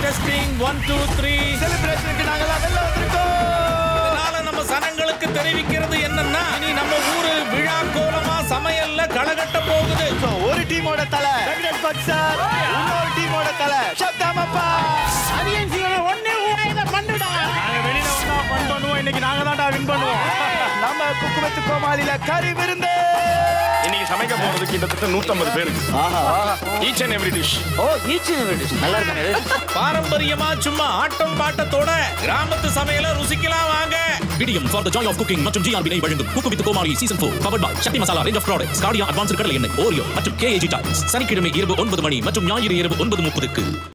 testing one two three செலிப்ரேஷனுக்கு நாங்கெல்லாம் வெளில வந்திருக்கோம் இதனால நம்ம சனங்களுக்கு தெரிவிக்கிறது என்னன்னா இனி நம்ம ஊரு விழா கோலமா சமையல்ல களகட்ட போகுது So, ஒரு டீமோட தலை வெங்கடேஷ் பட் சார் இன்னொரு டீமோட தலை சப்தாமப்பா நம்ம குக்குவத்து கோமாளில கறி விருந்து இன்னைக்கு சமைக்க போறது கிட்டத்தட்ட 150 பேருக்கு each and every dish oh each நல்லா இருக்கு பாரம்பரியமா சும்மா ஆட்டம் பாட்டத்தோட கிராமத்து சமையல ருசிக்கலாம் வாங்க விடியம் for the joy of cooking மற்றும் ஜிஆர்பி நெய் வழங்கும் cook with Comali season four powered by Sakthi masala range of products Cardia advance கடலை எண்ணெய் ஓரியோ மற்றும் கேஏஜி டைல்ஸ் சனிக்கிழமை இரவு ஒன்பது மணி மற்றும் ஞாயிறு இரவு ஒன்பது முப்பதுக்கு